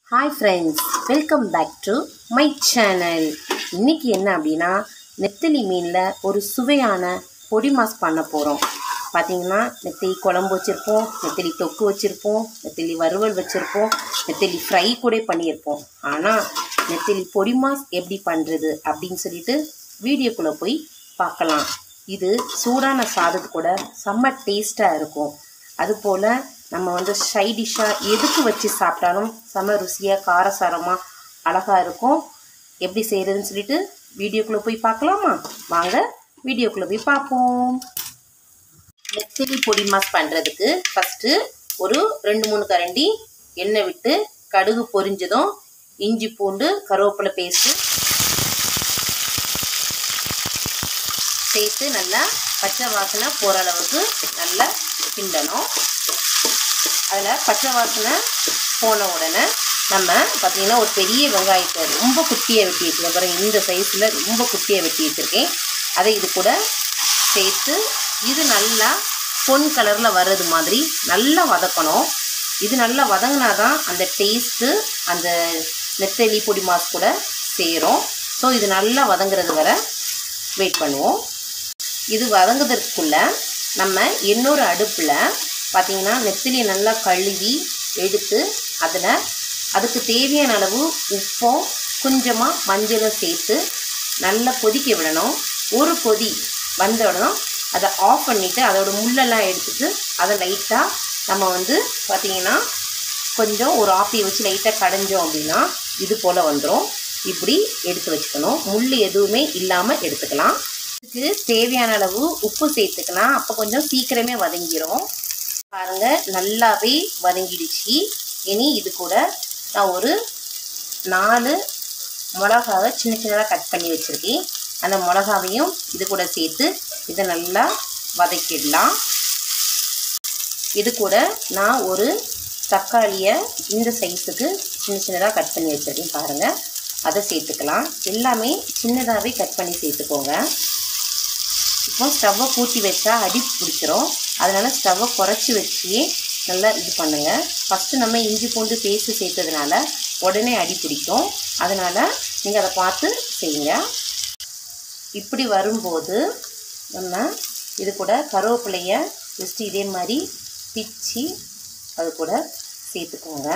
hi friends welcome back to my channel இன்னைக்கு என்ன அப்படின்னா நெத்திலி மீனில் ஒரு சுவையான பொடி மாஸ் பண்ண போகிறோம் பார்த்தீங்கன்னா நெத்திலி குழம்பு வச்சுருப்போம் நெத்திலி தொக்கு வச்சுருப்போம் நெத்திலி வறுவல் வச்சுருப்போம் நெத்திலி ஃப்ரை கூட பண்ணியிருப்போம் ஆனால் நெத்திலி பொடி மாஸ் எப்படி பண்ணுறது அப்படின்னு சொல்லிட்டு வீடியோக்குள்ளே போய் பார்க்கலாம் இது சூடான சாதத்து கூட செம்ம டேஸ்ட்டாக இருக்கும் அதுபோல் நம்ம வந்து சைடிஷ்ஷாக எதுக்கு வச்சு சாப்பிட்டாலும் செம ருசியாக காரசாரமாக அழகாக இருக்கும் எப்படி செய்கிறதுன்னு சொல்லிட்டு வீடியோக்குள்ளே போய் பார்க்கலாமா வாங்க வீடியோக்குள்ளே போய் பார்ப்போம் நெத்திலி பொடி மாஸ் பண்ணுறதுக்கு ஃபஸ்ட்டு ஒரு ரெண்டு மூணு கரண்டி எண்ணெய் விட்டு கடுகு பொரிஞ்சதும் இஞ்சி பூண்டு கருவேப்பிலை பேஸ்ட்டு சேர்த்து நல்லா பச்சை வாசனை போகிற அளவுக்கு நல்லா கிண்டணும் அதில் பச்சை வாசனை போன உடனே நம்ம பார்த்திங்கன்னா ஒரு பெரிய வெங்காயத்தை ரொம்ப குட்டியாக வெட்டி வச்சுருக்கேன் பாருங்கள் இந்த சைஸில் ரொம்ப குட்டியாக வெட்டி வச்சுருக்கேன் அதை இது கூட சேர்த்து இது நல்லா பொன் கலரில் வர்றது மாதிரி நல்லா வதக்கணும் இது நல்லா வதங்கினா தான் அந்த டேஸ்ட்டு அந்த நெத்தலி பொடி மாஸ் கூட சேரும் ஸோ இது நல்லா வதங்குறது வர வெயிட் பண்ணுவோம் இது வதங்குறதுக்குள்ள நம்ம இன்னொரு அடுப்பில் பார்த்திங்கன்னா நெத்திலியை நல்லா கழுவி எடுத்து அதில் அதுக்கு தேவையான அளவு உப்பும் கொஞ்சமாக மஞ்சளும் சேர்த்து நல்லா கொதிக்க விடணும் ஒரு கொதி வந்த உடனே அதை ஆஃப் பண்ணிவிட்டு அதோட முள்ளெல்லாம் எடுத்துட்டு அதை லைட்டாக நம்ம வந்து பார்த்திங்கன்னா கொஞ்சம் ஒரு ஆப்பியை வச்சு லைட்டாக கடைஞ்சோம் அப்படின்னா இது போல் வந்துடும் இப்படி எடுத்து வச்சுக்கணும் முள் எதுவுமே இல்லாமல் எடுத்துக்கலாம் இதுக்கு தேவையான அளவு உப்பு சேர்த்துக்கலாம் அப்போ கொஞ்சம் சீக்கிரமே வதங்கிடும் பாருங்கள் நல்லாவே வதங்கிடுச்சு இனி இது கூட நான் ஒரு நாலு மிளகாவை சின்ன சின்னதாக கட் பண்ணி வச்சுருக்கேன் அந்த மிளகாவையும் இது கூட சேர்த்து இதை நல்லா வதக்கிடலாம் இது கூட நான் ஒரு தக்காளியை இந்த சைஸுக்கு சின்ன சின்னதாக கட் பண்ணி வச்சுருக்கேன் பாருங்கள் அதை சேர்த்துக்கலாம் எல்லாமே சின்னதாகவே கட் பண்ணி சேர்த்துக்கோங்க இப்போ ஸ்டவ்வை கூட்டி வச்சா அடி பிடிச்சிரும் அதனால் ஸ்டவ்வை குறைச்சி வச்சு நல்லா இது பண்ணுங்கள் ஃபஸ்ட்டு நம்ம இஞ்சி பூண்டு பேஸ்ட்டு சேர்த்ததுனால உடனே அடி பிடிக்கும் அதனால் நீங்கள் அதை பார்த்து செய்யுங்க இப்படி வரும்போது நம்ம இது கூட கருவேப்பிலையை ஜஸ்ட்டு இதே மாதிரி பிச்சு அது கூட சேர்த்துக்கோங்க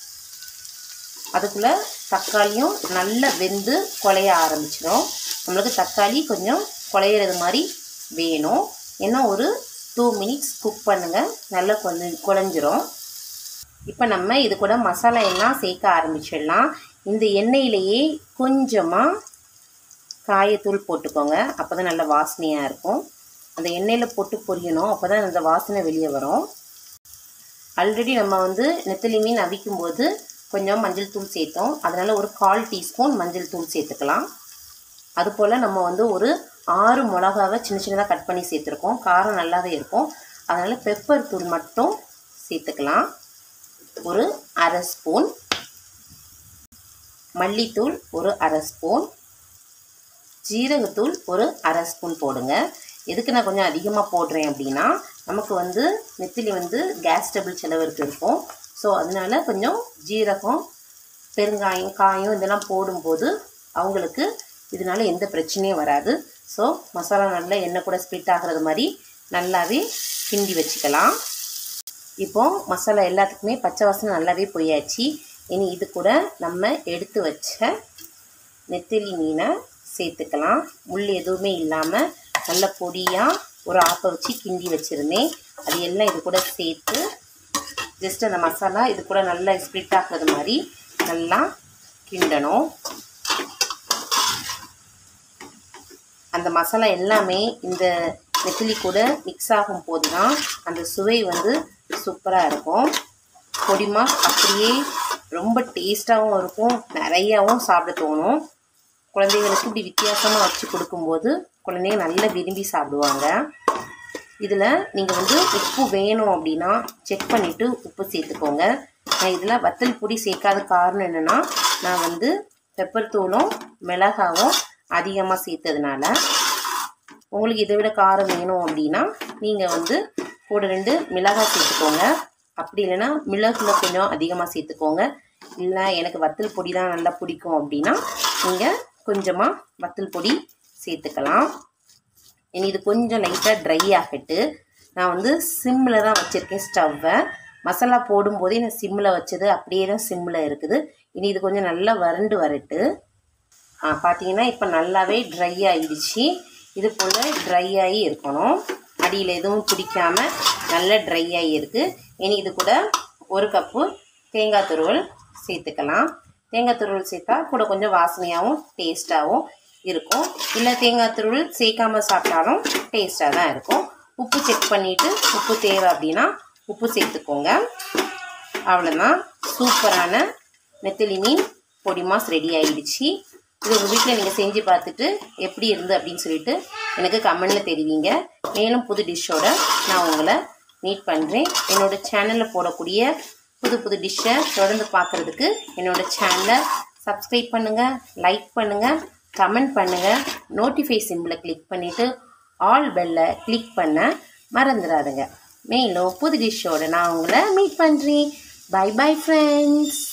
அதுக்குள்ளே தக்காளியும் நல்லா வெந்து குழைய ஆரம்பிச்சிடும் நம்மளுக்கு தக்காளி கொஞ்சம் குழையிறது மாதிரி வேணும் ஏன்னா ஒரு டூ மினிட்ஸ் குக் பண்ணுங்கள் நல்லா கொஞ்சம் குழஞ்சிரும் இப்போ நம்ம இது கூட மசாலா எல்லாம் சேர்க்க ஆரம்பிச்சிடலாம் இந்த எண்ணெயிலேயே கொஞ்சமாக காயத்தூள் போட்டுக்கோங்க அப்போ தான் நல்ல வாசனையாக இருக்கும் அந்த எண்ணெயில் போட்டு பொரியணும் அப்போ தான் அந்த வாசனை வெளியே வரும் ஆல்ரெடி நம்ம வந்து நெத்தலி மீன் அவிக்கும்போது கொஞ்சம் மஞ்சள் தூள் சேர்த்தோம் அதனால் ஒரு கால் டீஸ்பூன் மஞ்சள் தூள் சேர்த்துக்கலாம் அதுபோல் நம்ம வந்து ஒரு ஆறு மிளகாவை சின்ன சின்னதாக கட் பண்ணி சேர்த்துருக்கோம் காரம் நல்லாவே இருக்கும் அதனால் பெப்பர் தூள் மட்டும் சேர்த்துக்கலாம் ஒரு அரை ஸ்பூன் மல்லித்தூள் ஒரு அரை ஸ்பூன் ஜீரகத்தூள் ஒரு அரை ஸ்பூன் போடுங்க எதுக்கு நான் கொஞ்சம் அதிகமாக போடுறேன் அப்படின்னா நமக்கு வந்து நெத்திலி வந்து கேஸ் டபுள் செலவருக்கு இருக்கும் ஸோ அதனால கொஞ்சம் ஜீரகம் பெருங்காயம் காயம் இதெல்லாம் போடும்போது அவங்களுக்கு இதனால எந்த பிரச்சனையும் வராது ஸோ மசாலா நல்லா எண்ணெய் கூட ஸ்ப்ளிட் ஆகிறது மாதிரி நல்லாவே கிண்டி வச்சுக்கலாம் இப்போது மசாலா எல்லாத்துக்குமே பச்சை வாசனை நல்லாவே போயாச்சு இனி இது கூட நம்ம எடுத்து வச்ச நெத்திலி மீனை சேர்த்துக்கலாம் முள் எதுவுமே இல்லாமல் நல்ல பொடியாக ஒரு ஆப்பை வச்சு கிண்டி வச்சுருந்தேன் அது எல்லாம் இது கூட சேர்த்து ஜஸ்ட் அந்த மசாலா இது கூட நல்லா ஸ்ப்ளிட் ஆகிறது மாதிரி நல்லா கிண்டணும் அந்த மசாலா எல்லாமே இந்த நெத்திலி கூட மிக்ஸ் ஆகும் போது தான் அந்த சுவை வந்து சூப்பராக இருக்கும் பொடிமா அப்படியே ரொம்ப டேஸ்ட்டாகவும் இருக்கும் நிறையாவும் சாப்பிட தோணும் குழந்தைகளுக்கு இப்படி வித்தியாசமாக வச்சு கொடுக்கும்போது குழந்தைங்க நல்லா விரும்பி சாப்பிடுவாங்க இதில் நீங்கள் வந்து உப்பு வேணும் அப்படின்னா செக் பண்ணிவிட்டு உப்பு சேர்த்துக்கோங்க நான் இதில் வத்தல் பொடி சேர்க்காத காரணம் என்னென்னா நான் வந்து பெப்பர் தூளும் மிளகாவும் அதிகமாக சேர்த்ததுனால உங்களுக்கு இதை விட காரம் வேணும் அப்படின்னா நீங்கள் வந்து கூட ரெண்டு மிளகாய் சேர்த்துக்கோங்க அப்படி இல்லைன்னா மிளகுல கொஞ்சம் அதிகமாக சேர்த்துக்கோங்க இல்லை எனக்கு வத்தல் பொடி தான் நல்லா பிடிக்கும் அப்படின்னா நீங்கள் கொஞ்சமாக வத்தல் பொடி சேர்த்துக்கலாம் இனி இது கொஞ்சம் லைட்டாக ட்ரை ஆகட்டு நான் வந்து சிம்மில் தான் வச்சுருக்கேன் ஸ்டவ்வை மசாலா போடும்போதே நான் சிம்மில் வச்சது அப்படியே தான் சிம்மில் இருக்குது இனி இது கொஞ்சம் நல்லா வறண்டு வரட்டு ஆ பார்த்தீங்கன்னா இப்போ நல்லாவே ட்ரை ஆகிடுச்சு இது போல் ட்ரை ஆகி இருக்கணும் அடியில் எதுவும் பிடிக்காம நல்ல ட்ரை ஆகி இருக்குது இனி இது கூட ஒரு கப்பு தேங்காய் துருவல் சேர்த்துக்கலாம் தேங்காய் துருவல் சேர்த்தா கூட கொஞ்சம் வாசனையாகவும் டேஸ்ட்டாகவும் இருக்கும் இல்லை தேங்காய் துருவல் சேர்க்காம சாப்பிட்டாலும் டேஸ்ட்டாக தான் இருக்கும் உப்பு செக் பண்ணிவிட்டு உப்பு தேவை அப்படின்னா உப்பு சேர்த்துக்கோங்க அவ்வளோதான் சூப்பரான நெத்திலி மீன் பொடி மாஸ் ரெடி ஆயிடுச்சு இது உங்கள் வீட்டில் நீங்கள் செஞ்சு பார்த்துட்டு எப்படி இருந்து அப்படின்னு சொல்லிட்டு எனக்கு கமெண்டில் தெரிவிங்க மேலும் புது டிஷ்ஷோட நான் உங்களை மீட் பண்ணுறேன் என்னோட சேனலில் போடக்கூடிய புது புது டிஷ்ஷை தொடர்ந்து பார்க்குறதுக்கு என்னோட சேனலை சப்ஸ்கிரைப் பண்ணுங்கள் லைக் பண்ணுங்கள் கமெண்ட் பண்ணுங்கள் நோட்டிஃபை சிம்பிளை கிளிக் பண்ணிவிட்டு ஆல் பெல்லை கிளிக் பண்ண மறந்துடாதுங்க மேலும் புது டிஷ்ஷோட நான் உங்களை மீட் பண்ணுறேன் பை பை ஃப்ரெண்ட்ஸ்